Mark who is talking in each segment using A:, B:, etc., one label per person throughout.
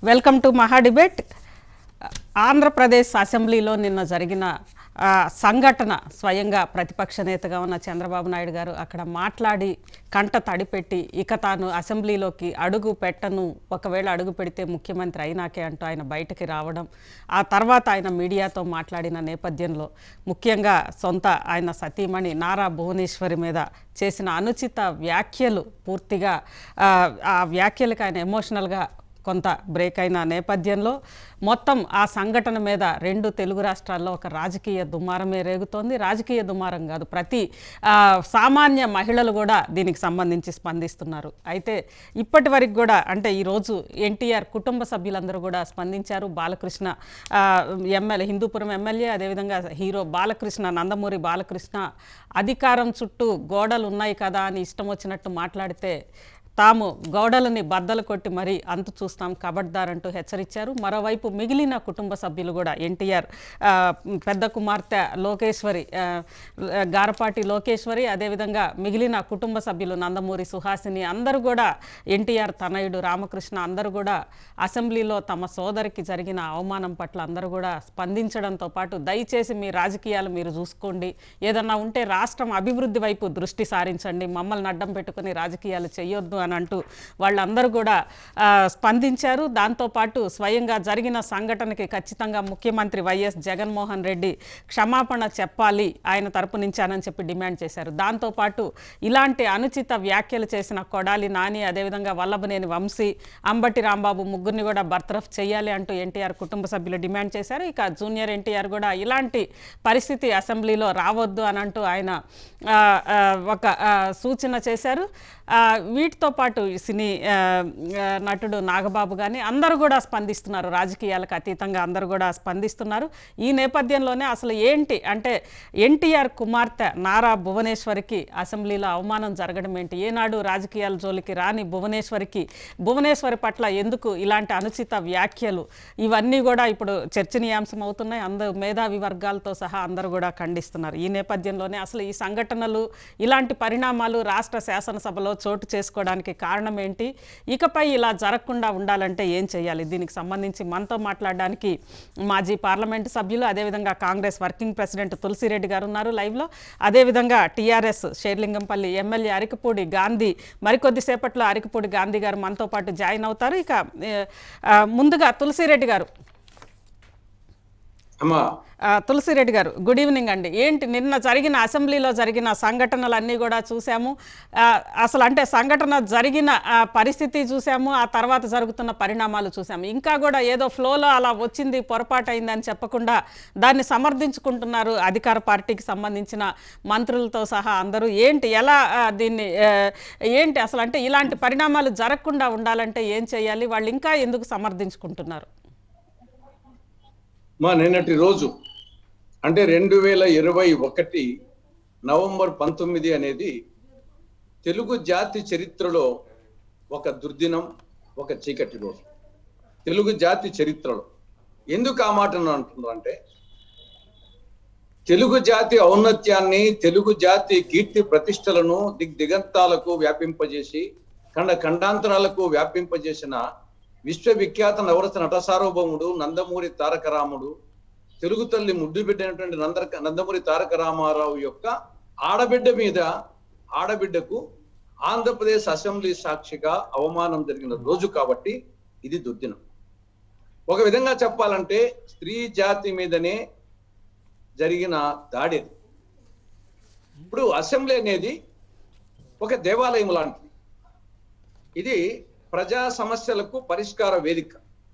A: Welcome to Maha debate Andhra Pradesh అసెంబ్లీలో నిన్న జరిగిన ఆ, సంఘటన స్వయంగా ప్రతిపక్ష నేతగా ఉన్న చంద్రబాబు నాయుడు గారు అక్కడ మాట్లాడి కంట తడిపెట్టి ఇక తాను అసెంబ్లీలోకి అడుగు పెట్టను ఒకవేళ అడుగు పెడితే ముఖ్యమంత్రి అయినాకే అంటూ ఆయన బయటకి రావడం ఆ తర్వాత ఆయన మీడియాతో మాట్లాడిన నేపథ్యంలో ముఖ్యంగా సొంత ఆయన సతీమణి నారా భువనేశ్వరి మీద చేసిన అనుచిత వ్యాఖ్యలు పూర్తిగా ఆ, ఆ వ్యాఖ్యలకు ఆయన ఎమోషనల్గా కొంత బ్రేక్ అయిన నేపథ్యంలో మొత్తం ఆ సంఘటన మీద రెండు తెలుగు రాష్ట్రాల్లో ఒక రాజకీయ దుమారమే రేగుతోంది రాజకీయ దుమారం కాదు ప్రతి ఆ, సామాన్య మహిళలు కూడా దీనికి సంబంధించి స్పందిస్తున్నారు అయితే ఇప్పటి వరకు కూడా అంటే ఈరోజు ఎన్టీఆర్ కుటుంబ సభ్యులందరూ కూడా స్పందించారు బాలకృష్ణ ఆ, ఎమ్మెల్యే హిందూపురం ఎమ్మెల్యే అదేవిధంగా హీరో బాలకృష్ణ నందమూరి బాలకృష్ణ అధికారం చుట్టూ గోడలు ఉన్నాయి కదా అని ఇష్టం వచ్చినట్టు మాట్లాడితే తాము గోడలని బద్దలు కొట్టి మరీ అంతు చూస్తాం కబడ్దార్ అంటూ హెచ్చరించారు మరోవైపు మిగిలిన కుటుంబ సభ్యులు కూడా ఎన్టీఆర్ ఆ, పెద్ద కుమార్తె లోకేశ్వరి ఆ, గారపాటి లోకేశ్వరి అదేవిధంగా మిగిలిన కుటుంబ సభ్యులు నందమూరి సుహాసిని అందరూ కూడా ఎన్టీఆర్ తనయుడు రామకృష్ణ అందరూ కూడా అసెంబ్లీలో తమ సోదరికి జరిగిన అవమానం పట్ల అందరూ కూడా స్పందించడంతో పాటు దయచేసి మీ రాజకీయాలు మీరు చూసుకోండి ఏదన్నా ఉంటే రాష్ట్రం అభివృద్ధి వైపు దృష్టి సారించండి మమ్మల్ని అడ్డం పెట్టుకుని రాజకీయాలు చేయొద్దు అని అంటూ వాళ్ళందరూ కూడా ఆ, స్పందించారు దాంతోపాటు స్వయంగా జరిగిన సంఘటనకి ఖచ్చితంగా ముఖ్యమంత్రి వైఎస్ జగన్మోహన్ రెడ్డి క్షమాపణ చెప్పాలి ఆయన తరపు నుంచి అని చెప్పి డిమాండ్ చేశారు దాంతోపాటు ఇలాంటి అనుచిత వ్యాఖ్యలు చేసిన కొడాలి నాని అదేవిధంగా వల్లభనేని వంశీ అంబటి రాంబాబు ముగ్గురిని కూడా బర్తరఫ్ చేయాలి అంటూ ఎన్టీఆర్ కుటుంబ సభ్యులు డిమాండ్ చేశారు ఇక జూనియర్ ఎన్టీఆర్ కూడా ఇలాంటి పరిస్థితి అసెంబ్లీలో రావద్దు అని అంటూ ఆయన ఆ, ఆ, ఒక ఆ, సూచన చేశారు ఆ, వీటితో పాటు ఈ సినీ ఆ, ఆ, నటుడు నాగబాబు కానీ అందరూ కూడా స్పందిస్తున్నారు రాజకీయాలకు అతీతంగా అందరూ కూడా స్పందిస్తున్నారు ఈ నేపథ్యంలోనే అసలు ఏంటి అంటే ఎన్టీఆర్ కుమార్తె నారా భువనేశ్వరికి అసెంబ్లీలో అవమానం జరగడం ఏంటి ఏనాడు రాజకీయాల జోలికి రాని భువనేశ్వరికి భువనేశ్వరి పట్ల ఎందుకు ఇలాంటి అనుచిత వ్యాఖ్యలు ఇవన్నీ కూడా ఇప్పుడు చర్చనీయాంశం అవుతున్నాయి అందరూ మేధావి వర్గాలతో సహా అందరూ కూడా ఖండిస్తున్నారు ఈ నేపథ్యంలోనే అసలు ఈ సంఘటనలు ఇలాంటి పరిణామాలు రాష్ట్ర శాసనసభలో చోటు చేసుకోవడానికి కారణం ఏంటి ఇకపై ఇలా జరగకుండా ఉండాలంటే ఏం చేయాలి దీనికి సంబంధించి మనతో మాట్లాడడానికి మాజీ పార్లమెంటు సభ్యులు అదేవిధంగా కాంగ్రెస్ వర్కింగ్ ప్రెసిడెంట్ తులసిరెడ్డి గారు ఉన్నారు లైవ్లో అదేవిధంగా టీఆర్ఎస్ షేర్లింగంపల్లి ఎమ్మెల్యే అరికపూడి గాంధీ మరికొద్దిసేపట్లో అరికపూడి గాంధీ గారు మనతో పాటు జాయిన్ అవుతారు ఇక ఏ, ఆ, ముందుగా తులసిరెడ్డి గారు
B: అమ్మా
A: ఆ, తులసిరెడ్డి గారు గుడ్ ఈవినింగ్ అండి ఏంటి నిన్న జరిగిన అసెంబ్లీలో జరిగిన సంఘటనలన్నీ కూడా చూసాము ఆ, అసలు అంటే సంఘటన జరిగిన ఆ, పరిస్థితి చూసాము ఆ తర్వాత జరుగుతున్న పరిణామాలు చూసాము ఇంకా కూడా ఏదో ఫ్లోలో అలా వచ్చింది పొరపాటు అయిందని చెప్పకుండా దాన్ని సమర్థించుకుంటున్నారు అధికార పార్టీకి సంబంధించిన మంత్రులతో సహా అందరూ ఏంటి ఎలా ఆ, దీన్ని ఆ, ఏంటి అసలు అంటే ఇలాంటి పరిణామాలు జరగకుండా ఉండాలంటే ఏం చేయాలి వాళ్ళు ఇంకా ఎందుకు సమర్థించుకుంటున్నారు
B: మా నిన్నటి రోజు అంటే రెండు వేల ఇరవై ఒకటి నవంబర్ పంతొమ్మిది అనేది తెలుగు జాతి చరిత్రలో ఒక దుర్దినం ఒక చీకటి రోజు తెలుగు జాతి చరిత్రలో ఎందుకు ఆ మాటను అంటున్నారంటే తెలుగు జాతి ఔన్నత్యాన్ని తెలుగు జాతి కీర్తి ప్రతిష్టలను దిగ్దిగంతాలకు వ్యాపింపజేసి ఖండ ఖండాంతరాలకు వ్యాపింపజేసిన విశ్వవిఖ్యాత నవరస నట సార్వభౌముడు నందమూరి తారక రాముడు తెలుగు తల్లి ముద్దు బిడ్డైనటువంటి నంద నందమూరి తారక రామారావు యొక్క ఆడబిడ్డ మీద ఆడబిడ్డకు ఆంధ్రప్రదేశ్ అసెంబ్లీ సాక్షిగా అవమానం జరిగిన రోజు కాబట్టి ఇది దుర్దినం ఒక విధంగా చెప్పాలంటే స్త్రీ జాతి మీదనే జరిగిన దాడి అది. ఇప్పుడు అసెంబ్లీ అనేది ఒక దేవాలయం లాంటిది ఇది ప్రజా సమస్యలకు పరిష్కార వేదిక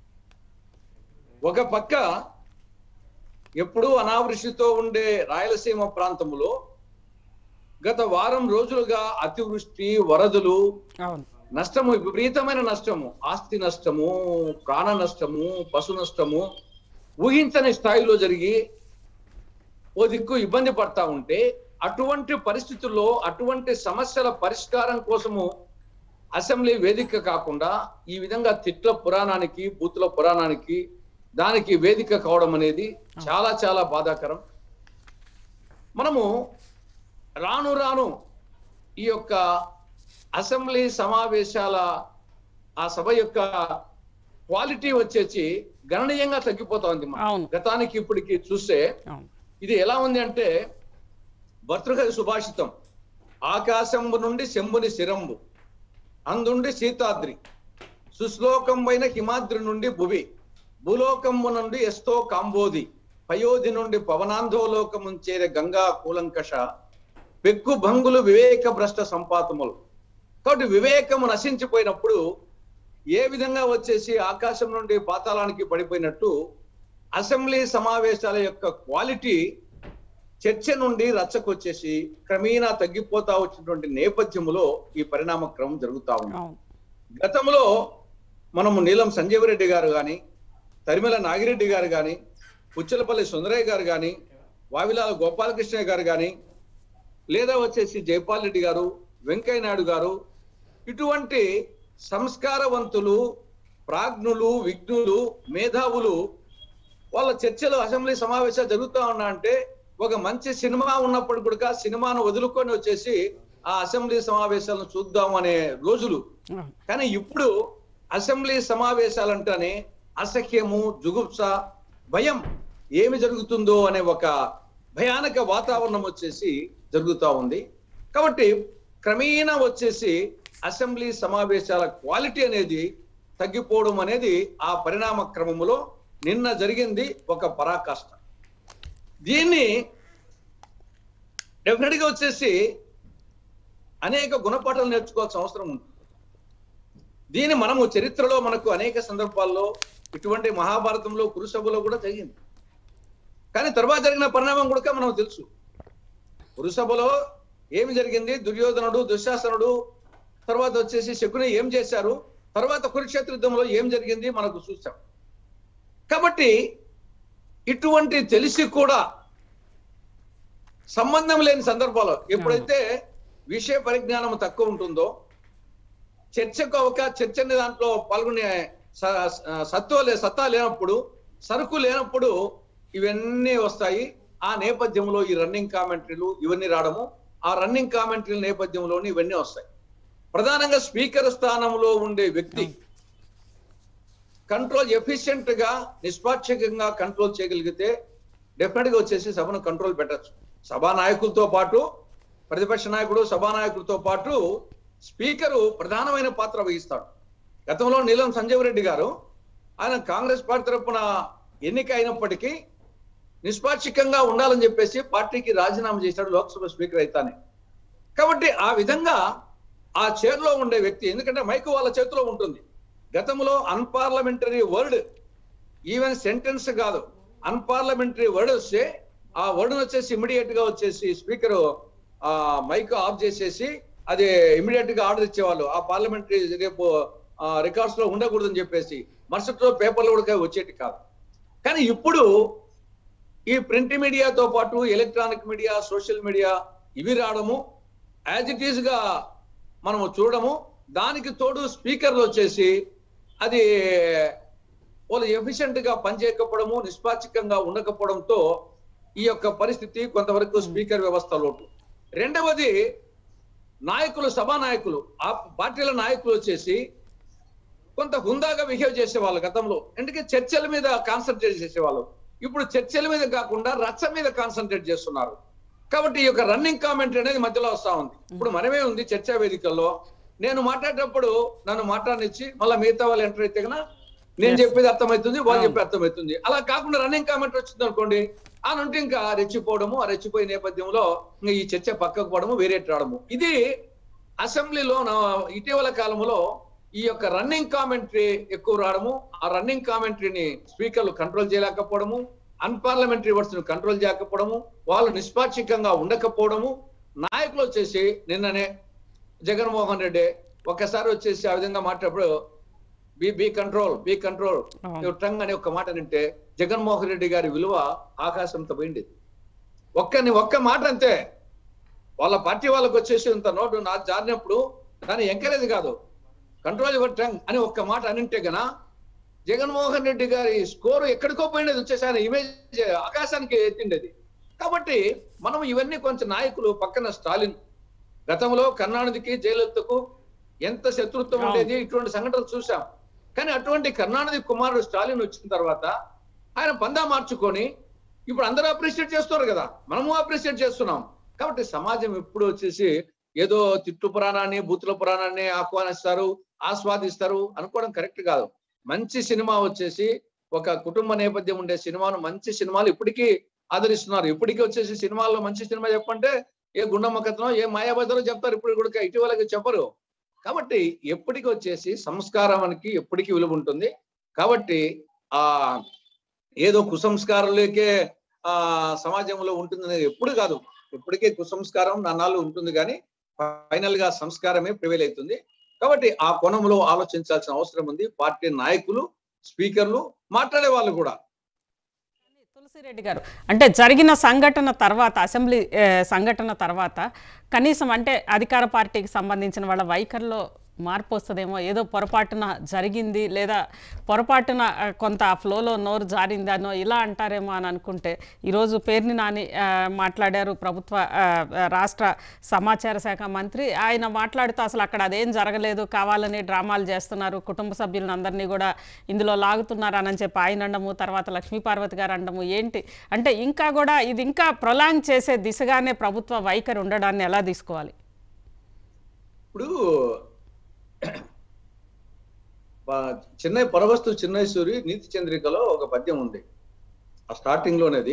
B: ఒక పక్క ఎప్పుడూ అనావృష్టితో ఉండే రాయలసీమ ప్రాంతంలో గత వారం రోజులుగా అతివృష్టి వరదలు
A: అవును
B: నష్టము విపరీతమైన నష్టము ఆస్తి నష్టము ప్రాణ నష్టము పశు నష్టము ఊహించని స్థాయిలో జరిగి ఓ దిక్కు ఇబ్బంది పడతా ఉంటే అటువంటి పరిస్థితుల్లో అటువంటి సమస్యల పరిష్కారం కోసము అసెంబ్లీ వేదిక కాకుండా ఈ విధంగా తిట్ల పురాణానికి బూతుల పురాణానికి దానికి వేదిక కావడం అనేది చాలా చాలా బాధాకరం మనము రాను రాను ఈ యొక్క అసెంబ్లీ సమావేశాల ఆ సభ యొక్క క్వాలిటీ వచ్చేసి గణనీయంగా తగ్గిపోతోంది మా.
A: అవును.
B: గతానికి ఇప్పటికి చూస్తే
A: అవును
B: ఇది ఎలా ఉంది అంటే భర్తృహరి సుభాషితం ఆకాశంబు నుండి శంభుని శిరంబు అందుండి సీతాద్రి సుశ్లోకంబైన హిమాద్రి నుండి భువి భూలోకంబు నుండి ఎస్తో కాంబోది పయోధి నుండి పవనాంధోలోకముంచేరే గంగా కూలంకష పెక్కు భంగులు వివేక భ్రష్ట సంపాతములు కాబట్టి వివేకము నశించిపోయినప్పుడు ఏ విధంగా వచ్చేసి ఆకాశం నుండి పాతాళానికి పడిపోయినట్టు అసెంబ్లీ సమావేశాల యొక్క క్వాలిటీ చర్చ నుండి రచ్చకొచ్చేసి క్రమేణా తగ్గిపోతా వచ్చినటువంటి నేపథ్యంలో ఈ పరిణామ క్రమం జరుగుతా ఉంది
A: అవును
B: గతంలో మనము నీలం సంజీవ్ రెడ్డి గారు కానీ తరిమల నాగిరెడ్డి గారు కానీ పుచ్చలపల్లి సుందరయ్య గారు కానీ వావిలాల గోపాలకృష్ణ గారు కానీ లేదా వచ్చేసి జైపాల్ రెడ్డి గారు వెంకయ్య నాయుడు గారు ఇటువంటి సంస్కారవంతులు ప్రాజ్ఞులు విఘ్నులు మేధావులు వాళ్ళ చర్చలు అసెంబ్లీ సమావేశాలు జరుగుతూ ఉన్నా అంటే ఒక మంచి సినిమా ఉన్నప్పుడు కూడా సినిమాను వదులుకొని వచ్చేసి ఆ అసెంబ్లీ సమావేశాలను చూద్దాం అనే రోజులు
A: అవును
B: కానీ ఇప్పుడు అసెంబ్లీ సమావేశాలంటేనే అసహ్యము జుగుప్స భయం ఏమి జరుగుతుందో అనే ఒక భయానక వాతావరణం వచ్చేసి జరుగుతూ ఉంది కాబట్టి క్రమేణా వచ్చేసి అసెంబ్లీ సమావేశాల క్వాలిటీ అనేది తగ్గిపోవడం అనేది ఆ పరిణామ క్రమములో నిన్న జరిగింది ఒక పరాకాష్ట దీన్ని డెఫినెట్ గా వచ్చేసి అనేక గుణపాఠాలు నేర్చుకోవాల్సిన అవసరం ఉంది దీని మనము చరిత్రలో మనకు అనేక సందర్భాల్లో ఇటువంటి మహాభారతంలో కురుసభలో కూడా జరిగింది కానీ తర్వాత జరిగిన పరిణామం కూడా మనకు తెలుసు కురుసభలో ఏమి జరిగింది దుర్యోధనుడు దుశ్శాసనుడు తర్వాత వచ్చేసి శకుని ఏం చేశారు తర్వాత కురుక్షేత్ర యుద్ధంలో ఏం జరిగింది మనకు చూసాం కాబట్టి ఇటువంటి తెలిసి కూడా సంబంధం లేని సందర్భాల్లో ఎప్పుడైతే విషయ పరిజ్ఞానం తక్కువ ఉంటుందో చర్చకు ఒక చర్చ అనే దాంట్లో పాల్గొనే స- స- సత్వ లే సత్తా లేనప్పుడు సరుకు లేనప్పుడు ఇవన్నీ వస్తాయి ఆ నేపథ్యంలో ఈ రన్నింగ్ కామెంటరీలు ఇవన్నీ రావడము ఆ రన్నింగ్ కామెంటరీల నేపథ్యంలోని ఇవన్నీ వస్తాయి ప్రధానంగా స్పీకర్ స్థానంలో ఉండే వ్యక్తి కంట్రోల్ ఎఫిషియెంట్ గా నిష్పాక్షికంగా కంట్రోల్ చేయగలిగితే డెఫినెట్ గా వచ్చేసి సభను కంట్రోల్ పెట్టచ్చు సభా నాయకులతో పాటు ప్రతిపక్ష నాయకుడు సభానాయకుడితో పాటు స్పీకరు ప్రధానమైన పాత్ర వహిస్తాడు గతంలో నీలం సంజీవ్ రెడ్డి గారు ఆయన కాంగ్రెస్ పార్టీ తరపున ఎన్నిక అయినప్పటికీ నిష్పాక్షికంగా ఉండాలని చెప్పేసి పార్టీకి రాజీనామా చేశాడు లోక్సభ స్పీకర్ అయితానే కాబట్టి ఆ విధంగా ఆ చైర్లో ఉండే వ్యక్తి ఎందుకంటే మైకు వాళ్ళ చేతిలో ఉంటుంది గతంలో అన్పార్లమెంటరీ వర్డ్ ఈవెన్ సెంటెన్స్ కాదు అన్పార్లమెంటరీ వర్డ్ వస్తే ఆ వర్డ్ వచ్చేసి ఇమీడియట్ గా వచ్చేసి స్పీకర్ ఆ మైక్ ఆఫ్ చేసేసి అది ఇమీడియట్ గా ఆర్డర్ ఇచ్చేవాళ్ళు ఆ పార్లమెంటరీ రేపు రికార్డ్స్ లో ఉండకూడదని చెప్పేసి మరుసటి రోజు పేపర్లో కూడా వచ్చేటి కాదు కానీ ఇప్పుడు ఈ ప్రింట్ మీడియాతో పాటు ఎలక్ట్రానిక్ మీడియా సోషల్ మీడియా ఇవి రావడము యాజ్ ఇట్ ఈస్ గా మనము చూడడము దానికి తోడు స్పీకర్లు వచ్చేసి అది వాళ్ళు ఎఫిషియెంట్ గా పనిచేయకపోవడము నిష్పాక్షికంగా ఉండకపోవడంతో ఈ యొక్క పరిస్థితి కొంతవరకు స్పీకర్ వ్యవస్థ లోటు రెండవది నాయకులు సభా నాయకులు ఆ పార్టీల నాయకులు వచ్చేసి కొంత హుందాగా బిహేవ్ చేసేవాళ్ళు గతంలో ఎందుకంటే చర్చల మీద కాన్సన్ట్రేట్ చేసేవాళ్ళు ఇప్పుడు చర్చల మీద కాకుండా రచ్చ మీద కాన్సన్ట్రేట్ చేస్తున్నారు కాబట్టి ఈ యొక్క రన్నింగ్ కామెంట్ అనేది మధ్యలో వస్తా ఉంది ఇప్పుడు మనమే ఉంది చర్చా వేదికల్లో నేను మాట్లాడేటప్పుడు నన్ను మాట్లాడనిచ్చి మళ్ళీ మిగతా వాళ్ళు ఎంటర్ అయితే కన్నా నేను
A: Yes.
B: చెప్పేది అర్థమవుతుంది వాళ్ళు
A: అవును.
B: చెప్పేది అర్థమవుతుంది అలా కాకుండా రన్నింగ్ కామెంట్ వచ్చింది అనుకోండి ఆ నుండి ఇంకా రెచ్చిపోవడము ఆ రెచ్చిపోయే నేపథ్యంలో ఇంకా ఈ చర్చ పక్కకు పోవడము వేరే రావడము ఇది అసెంబ్లీలో నా- ఇటీవల కాలంలో ఈ యొక్క రన్నింగ్ కామెంటరీ ఎక్కువ రావడము ఆ రన్నింగ్ కామెంటరీని స్పీకర్లు కంట్రోల్ చేయలేకపోవడము అన్పార్లమెంటరీ వర్డ్స్ ను కంట్రోల్ చేయకపోవడము వాళ్ళు నిష్పాక్షికంగా ఉండకపోవడము నాయకులు వచ్చేసి నిన్ననే జగన్మోహన్ రెడ్డి ఒక్కసారి వచ్చేసి ఆ విధంగా మాట్లాడప్పుడు B B control B control
A: అవును.
B: టంగ్ అనే ఒక మాట నింటే జగన్మోహన్ రెడ్డి గారి విలువ ఆకాశంతో పోయింది ఒక్కని ఒక్క మాట అంతే వాళ్ళ పార్టీ వాళ్ళకి వచ్చేసి ఇంత నోటు నా జారినప్పుడు దాన్ని ఎంకరేజ్ కాదు కంట్రోల్ యువర్ టంగ్ అని ఒక్క మాట అనింటే గన జగన్మోహన్ రెడ్డి గారి స్కోరు ఎక్కడికో పోయినది వచ్చేసి ఆయన ఇమేజ్ ఆకాశానికి ఎత్తిండేది కాబట్టి మనం ఇవన్నీ కొంచెం నాయకులు పక్కన స్టాలిన్ గతంలో కరుణానిధికి జయలలితకు ఎంత శత్రుత్వం
A: అవును.
B: ఉండేది ఇటువంటి సంఘటనలు చూసాం కానీ అటువంటి కరుణానిధి కుమారుడు స్టాలిన్ వచ్చిన తర్వాత ఆయన పందా మార్చుకొని ఇప్పుడు అందరూ అప్రిషియేట్ చేస్తున్నారు కదా మనము అప్రిషియేట్ చేస్తున్నాం కాబట్టి సమాజం ఎప్పుడు వచ్చేసి ఏదో తిట్టు పురాణాన్ని బూతుల పురాణాన్ని ఆహ్వానిస్తారు ఆస్వాదిస్తారు అనుకోవడం కరెక్ట్ కాదు మంచి సినిమా వచ్చేసి ఒక కుటుంబ నేపథ్యం ఉండే సినిమాను మంచి సినిమాలు ఇప్పటికీ ఆదరిస్తున్నారు ఇప్పటికీ వచ్చేసి సినిమాల్లో మంచి సినిమా చెప్పంటే ఏ గుండమ్మ కథనో ఏ మాయాబజారో చెప్తారు ఇప్పుడు కూడా ఇటీవలకి చెప్పరు కాబట్టి ఎప్పటికి వచ్చేసి సంస్కారానికి ఎప్పటికీ విలువ ఉంటుంది కాబట్టి ఆ ఏదో కుసంస్కారాలకే ఆ సమాజంలో ఉంటుందనేది ఎప్పుడు కాదు ఇప్పటికే కుసంస్కారం నాన్నాళ్ళు ఉంటుంది కానీ ఫైనల్ గా సంస్కారమే ప్రివేల్ అవుతుంది కాబట్టి ఆ కోణంలో ఆలోచించాల్సిన అవసరం ఉంది పార్టీ నాయకులు స్పీకర్లు మాట్లాడే వాళ్ళు కూడా
A: తులసిరెడ్డి గారు అంటే జరిగిన సంఘటన తర్వాత అసెంబ్లీ ఏ, సంఘటన తర్వాత కనీసం అంటే అధికార పార్టీకి సంబంధించిన వాళ్ళ వైఖరిలో మార్పు వస్తుందేమో ఏదో పొరపాటున జరిగింది లేదా పొరపాటున ఆ, కొంత ఆ ఫ్లోలో నోరు జారిందనో ఇలా అంటారేమో అని అనుకుంటే ఈరోజు పేర్ని నాని ఆ, మాట్లాడారు ప్రభుత్వ ఆ, ఆ, రాష్ట్ర సమాచార శాఖ మంత్రి ఆయన మాట్లాడుతూ అసలు అక్కడ అదేం జరగలేదు కావాలని డ్రామాలు చేస్తున్నారు కుటుంబ సభ్యులను అందరినీ కూడా ఇందులో లాగుతున్నారు అని చెప్పి ఆయన అండము తర్వాత లక్ష్మీపార్వతి గారు అండము ఏంటి అంటే ఇంకా కూడా ఇది ఇంకా ప్రొలాంగ్ చేసే దిశగానే ప్రభుత్వ వైఖరి ఉండడాన్ని ఎలా తీసుకోవాలి
B: ఇప్పుడు ప- చెన్నై పరవస్తు చిన్నేశ్వరి నీతి చంద్రికలో ఒక పద్యం ఉంది ఆ స్టార్టింగ్ లోనేది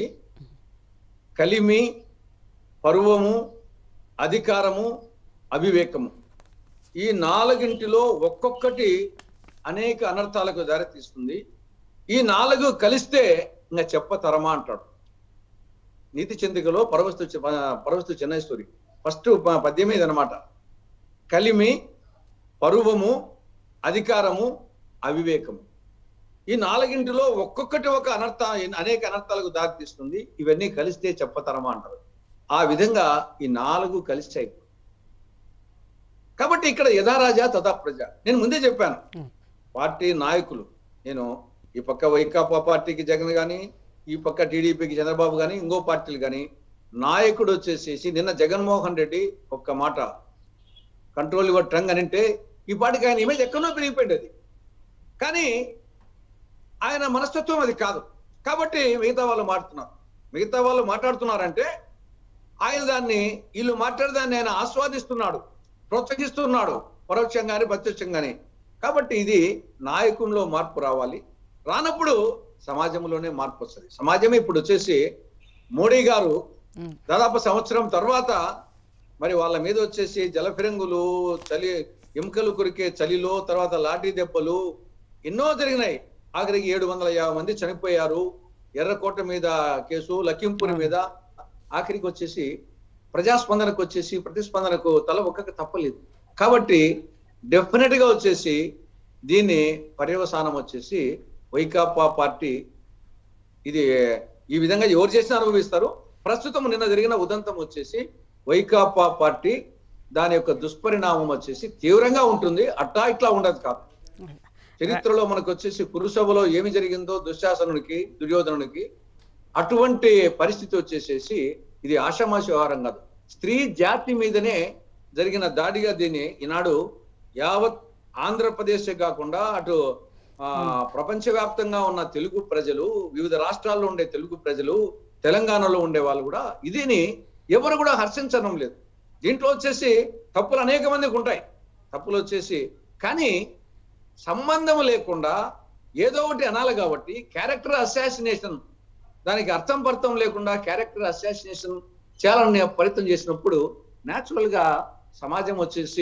B: కలిమి పరువము అధికారము అవివేకము ఈ నాలుగింటిలో ఒక్కొక్కటి అనేక అనర్థాలకు దారి తీస్తుంది ఈ నాలుగు కలిస్తే ఇంకా చెప్పతరమా అంటాడు నీతి చంద్రికలో పరవస్తు చి- పరవస్తు చెన్నైశ్వరి ఫస్ట్ పద్యం ఇది అనమాట కలిమి పరువము అధికారము అవివేకము ఈ నాలుగింటిలో ఒక్కొక్కటి ఒక అనర్థ అనేక అనర్థాలకు దారితీస్తుంది ఇవన్నీ కలిస్తే చెప్పతరమా అంటారు ఆ విధంగా ఈ నాలుగు కలిసాయి కాబట్టి ఇక్కడ యథారాజా తథా ప్రజ నేను ముందే చెప్పాను
A: Hmm.
B: పార్టీ నాయకులు నేను ఈ పక్క వైకాపా పార్టీకి జగన్ గాని ఈ పక్క టీడీపీకి చంద్రబాబు గాని ఇంకో పార్టీలు గాని నాయకుడు వచ్చేసేసి నిన్న జగన్మోహన్ రెడ్డి ఒక్క మాట కంట్రోల్ యువర్ టంగ్ అని అంటే ఈ పాటికి ఆయన ఇమేజ్ ఎక్కడో పెరిగిపోయింది అది కానీ ఆయన మనస్తత్వం అది కాదు కాబట్టి మిగతా వాళ్ళు మాట్లాడుతున్నారు మిగతా వాళ్ళు మాట్లాడుతున్నారంటే ఆయన దాన్ని వీళ్ళు మాట్లాడదాన్ని ఆయన ఆస్వాదిస్తున్నాడు ప్రోత్సహిస్తున్నాడు పరోక్షంగాని ప్రత్యక్షంగాని కాబట్టి ఇది నాయకుల్లో మార్పు రావాలి రానప్పుడు సమాజంలోనే మార్పు వస్తుంది సమాజమే ఇప్పుడు వచ్చేసి మోడీ గారు
A: ఉమ్,
B: దాదాపు సంవత్సరం తర్వాత మరి వాళ్ళ మీద వచ్చేసి జలఫిరంగులు చలి ఎముకలు కొరికే చలిలో తర్వాత లాఠీ దెబ్బలు ఎన్నో జరిగినాయి ఆఖరికి ఏడు వందల యాభై మంది చనిపోయారు ఎర్రకోట మీద కేసు లఖింపూర్ మీద ఆఖరికి వచ్చేసి ప్రజాస్పందనకు వచ్చేసి ప్రతిస్పందనకు తల ఒక్కక తప్పలేదు కాబట్టి డెఫినెట్ గా వచ్చేసి దీన్ని పర్యవసానం వచ్చేసి వైకాపా పార్టీ ఇది ఈ విధంగా ఎవరు చేసినా అనుభవిస్తారు ప్రస్తుతం నిన్న జరిగిన ఉదంతం వచ్చేసి వైకాపా పార్టీ దాని యొక్క దుష్పరిణామం వచ్చేసి తీవ్రంగా ఉంటుంది అట్టా ఇట్లా ఉండదు కాదు చరిత్రలో మనకు వచ్చేసి కురుసభలో ఏమి జరిగిందో దుశ్శాసనునికి దుర్యోధనునికి అటువంటి పరిస్థితి వచ్చేసేసి ఇది ఆషామాషి వ్యవహారం కాదు స్త్రీ జాతి మీదనే జరిగిన దాడిగా దీన్ని ఈనాడు యావత్ ఆంధ్రప్రదేశ్ కాకుండా అటు ఆ ప్రపంచవ్యాప్తంగా ఉన్న తెలుగు ప్రజలు వివిధ రాష్ట్రాల్లో ఉండే తెలుగు ప్రజలు తెలంగాణలో ఉండే వాళ్ళు కూడా ఇదిని ఎవరు కూడా హర్షించడం లేదు దీంట్లో వచ్చేసి తప్పులు అనేక మందికి ఉంటాయి తప్పులు వచ్చేసి కానీ సంబంధం లేకుండా ఏదో ఒకటి అనాలి కాబట్టి క్యారెక్టర్ అసాసినేషన్ దానికి అర్థం పర్థం లేకుండా క్యారెక్టర్ అసాసినేషన్ చేయాలని ప్రయత్నం చేసినప్పుడు న్యాచురల్ గా సమాజం వచ్చేసి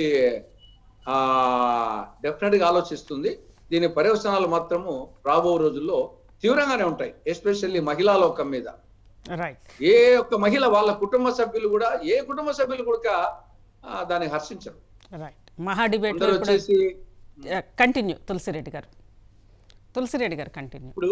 B: ఆ డెఫినెట్ గా ఆలోచిస్తుంది దీని పర్యవసనాలు మాత్రము రాబో రోజుల్లో తీవ్రంగానే ఉంటాయి ఎస్పెషల్లీ మహిళా లోకం మీద
A: రైట్
B: ఏ ఒక్క మహిళ వాళ్ళ కుటుంబ సభ్యులు కూడా ఏ కుటుంబ సభ్యులు కూడా ఆ, దాన్ని హర్షించరు
A: రైట్ మహా డిబేట్లో
B: అందరూ
A: ఇప్పుడు
B: వచ్చేసి
A: కంటిన్యూ తులసిరెడ్డి గారు తులసిరెడ్డి గారు కంటిన్యూ
B: ఇప్పుడు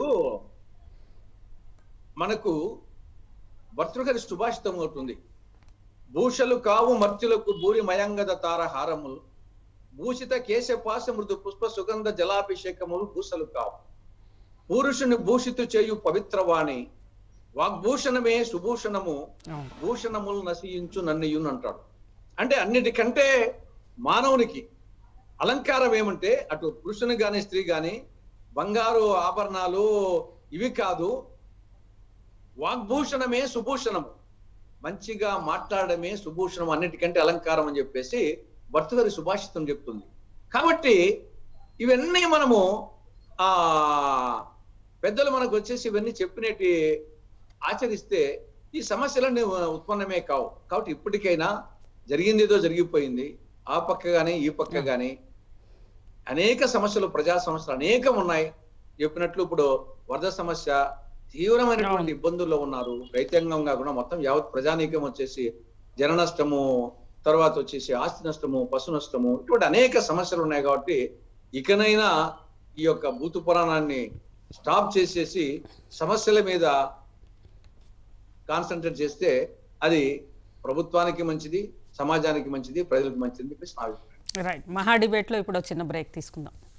B: మనకు భర్తృహరి సుభాషితం ఒకటి ఉంది భూషలు కావు మర్చులకు భూరి మయంగద తార హారములు భూషిత కేశపాస మృదు పుష్ప సుగంధ జలాభిషేకములు భూసలు కావు పురుషుని భూషితు చేయు పవిత్రవాణి వాగ్భూషణమే సుభూషణము
A: అవును
B: భూషణములు నశించు నన్నయ్యును అంటాడు అంటే అన్నిటికంటే మానవునికి అలంకారం ఏమంటే అటు పురుషుని గాని స్త్రీ గాని బంగారు ఆభరణాలు ఇవి కాదు వాగ్భూషణమే సుభూషణం మంచిగా మాట్లాడమే సుభూషణం అన్నిటికంటే అలంకారం అని చెప్పేసి భర్తగారి సుభాషితం చెప్తుంది కాబట్టి ఇవన్నీ మనము ఆ పెద్దలు మనకు వచ్చేసి ఇవన్నీ చెప్పినట్టు ఆచరిస్తే ఈ సమస్యలన్నీ ఉత్పన్నమే కావు కాబట్టి ఇప్పటికైనా జరిగింది ఏదో జరిగిపోయింది ఆ పక్క గాని ఈ పక్క గాని అనేక సమస్యలు ప్రజా సమస్యలు అనేకం ఉన్నాయి చెప్పినట్లు ఇప్పుడు వరద సమస్య తీవ్రమైనటువంటి ఇబ్బందుల్లో ఉన్నారు రైతాంగం కాకుండా మొత్తం యావత్ ప్రజానీకం వచ్చేసి జన నష్టము తర్వాత వచ్చేసి ఆస్తి నష్టము పశు నష్టము ఇటువంటి అనేక సమస్యలు ఉన్నాయి కాబట్టి ఇకనైనా ఈ యొక్క భూతు పురాణాన్ని స్టాప్ చేసేసి సమస్యల మీద కాన్సన్ట్రేట్ చేస్తే అది ప్రభుత్వానికి మంచిది సమాజానికి మంచిది ప్రజలకు మంచిది అని చెప్పేసి నా అభిప్రాయం
A: రైట్ మహా డిబేట్లో ఇప్పుడు ఒక చిన్న బ్రేక్ తీసుకుందాం